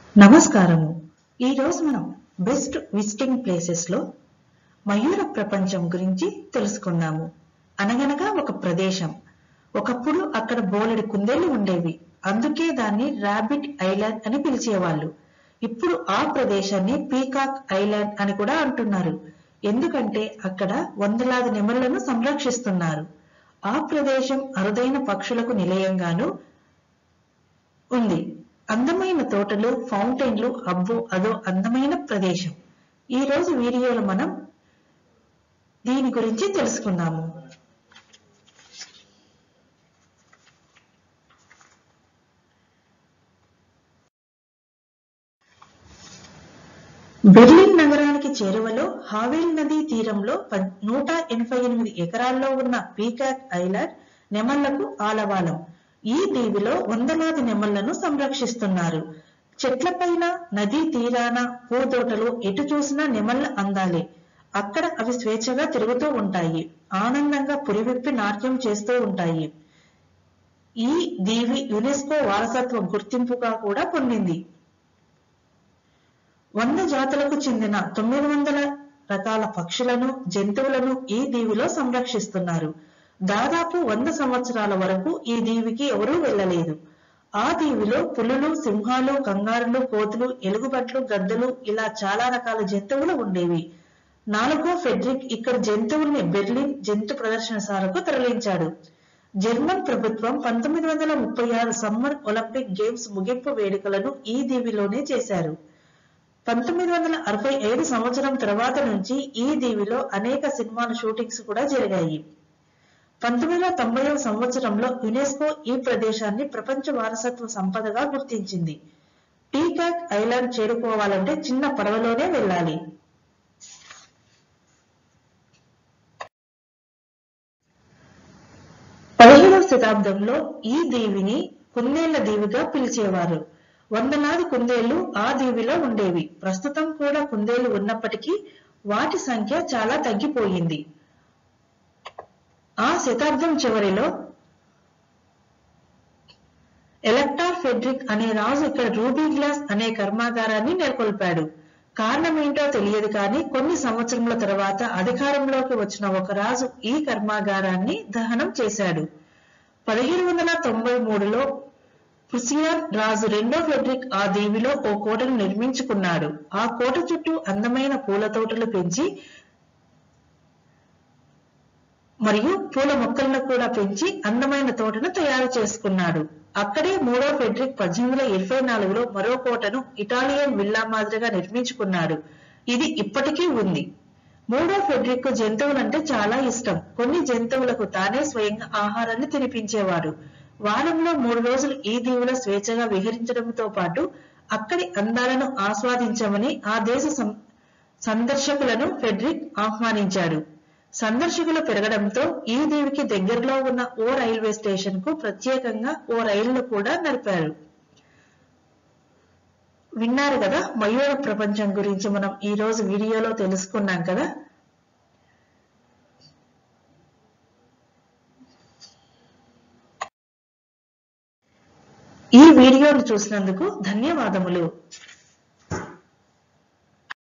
నమస్కారము ఈరోజు మనం బెస్ట్ విజిటింగ్ ప్లేసెస్ లో మయూర ప్రపంచం గురించి తెలుసుకుందాము అనగనగా ఒక ప్రదేశం ఒకప్పుడు అక్కడ బోలెడు కుందేళ్లు ఉండేవి అందుకే దాన్ని రాబిట్ ఐలాండ్ అని పిలిచేవాళ్ళు ఇప్పుడు ఆ ప్రదేశాన్ని పీకాక్ ఐలాండ్ అని కూడా అంటున్నారు ఎందుకంటే అక్కడ వందలాది నెమళ్లను సంరక్షిస్తున్నారు ఆ ప్రదేశం అరుదైన పక్షులకు నిలయంగాను ఉంది అందమైన తోటలు ఫౌంటైన్లు అబ్బు అదో అందమైన ప్రదేశం ఈ రోజు వీడియోలో మనం దీని గురించి తెలుసుకుందాము బెర్లిన్ నగరానికి చేరువలో హావెల్ నదీ తీరంలో ప- నూట ఎనభై ఎనిమిది ఎకరాల్లో ఉన్న పీకాక్ ఐలాండ్ నెమళ్లకు ఆలవాలం ఈ దీవిలో వందలాది నెమళ్లను సంరక్షిస్తున్నారు చెట్లపైన నదీ తీరాన పూతోటలు ఎటు చూసినా నెమళ్ల అందాలే అక్కడ అవి స్వేచ్ఛగా తిరుగుతూ ఉంటాయి ఆనందంగా పురివిప్పి నాట్యం చేస్తూ ఉంటాయి ఈ దీవి యునెస్కో వారసత్వ గుర్తింపుగా కూడా పొందింది వంద జాతులకు చెందిన తొమ్మిది వందల రకాల పక్షులను జంతువులను ఈ దీవిలో సంరక్షిస్తున్నారు దాదాపు వంద సంవత్సరాల వరకు ఈ దీవికి ఎవరూ వెళ్ళలేదు ఆ దీవిలో పులులు సింహాలు కంగారులు కోతులు ఎలుగుబంట్లు గద్దలు ఇలా చాలా రకాల జంతువులు ఉండేవి నాలుగో ఫెడ్రిక్ ఇక్కడ జంతువుల్ని బెర్లిన్ జంతు ప్రదర్శనశాలకు తరలించాడు జర్మన్ ప్రభుత్వం పంతొమ్మిది వందల ముప్పై ఆరు సమ్మర్ ఒలింపిక్ గేమ్స్ ముగింపు వేడుకలను ఈ దీవిలోనే చేశారు పంతొమ్మిది వందల అరవై ఏడు సంవత్సరం తర్వాత నుంచి ఈ దీవిలో అనేక సినిమాల షూటింగ్స్ కూడా జరిగాయి పంతొమ్మిది వందల తొంభై సంవత్సరంలో యునెస్కో ఈ ప్రదేశాన్ని ప్రపంచ వారసత్వ సంపదగా గుర్తించింది పీకాక్ ఐలాండ్ చేరుకోవాలంటే చిన్న పడవలోనే వెళ్ళాలి పదిహేడవ శతాబ్దంలో ఈ దీవిని కుందేళ్ల దీవిగా పిలిచేవారు వందలాది కుందేళ్లు ఆ దీవిలో ఉండేవి ప్రస్తుతం కూడా కుందేళ్లు ఉన్నప్పటికీ వాటి సంఖ్య చాలా తగ్గిపోయింది ఆ శతాబ్దం చివరిలో ఎలక్టార్ ఫెడ్రిక్ అనే రాజు ఇక్కడ రూబీ గ్లాస్ అనే కర్మాగారాన్ని నెలకొల్పాడు కారణం ఏంటో తెలియదు కానీ కొన్ని సంవత్సరముల తర్వాత అధికారంలోకి వచ్చిన ఒక రాజు ఈ కర్మాగారాన్ని దహనం చేశాడు పదిహేడు వందల తొంభై మూడులో పుసియాన్ రాజు రెండో ఫెడ్రిక్ ఆ దీవిలో ఓ కోటను నిర్మించుకున్నాడు ఆ కోట చుట్టూ అందమైన పూల తోటలు పెంచి మరియు పూల మొక్కలను కూడా పెంచి అందమైన తోటను తయారు చేసుకున్నాడు అక్కడే మూడో ఫెడ్రిక్ పద్దెనిమిది వందల ఇరవై నాలుగులో మరో కోటను ఇటాలియన్ విల్లా మాదిరిగా నిర్మించుకున్నాడు ఇది ఇప్పటికీ ఉంది మూడో ఫెడ్రిక్ జంతువులంటే చాలా ఇష్టం కొన్ని జంతువులకు తానే స్వయంగా ఆహారాన్ని తినిపించేవాడు వారంలో మూడు రోజులు ఈ దీవులో స్వేచ్ఛగా విహరించడంతో పాటు అక్కడి అందాలను ఆస్వాదించమని ఆ దేశ సం- సందర్శకులను ఫెడ్రిక్ ఆహ్వానించాడు సందర్శకులు పెరగడంతో ఈ దీవికి దగ్గరలో ఉన్న ఓ రైల్వే స్టేషన్ కు ప్రత్యేకంగా ఓ రైలును కూడా నడిపారు విన్నారు కదా మయూర ప్రపంచం గురించి మనం ఈ రోజు వీడియోలో తెలుసుకున్నాం కదా ఈ వీడియోను చూసినందుకు ధన్యవాదములు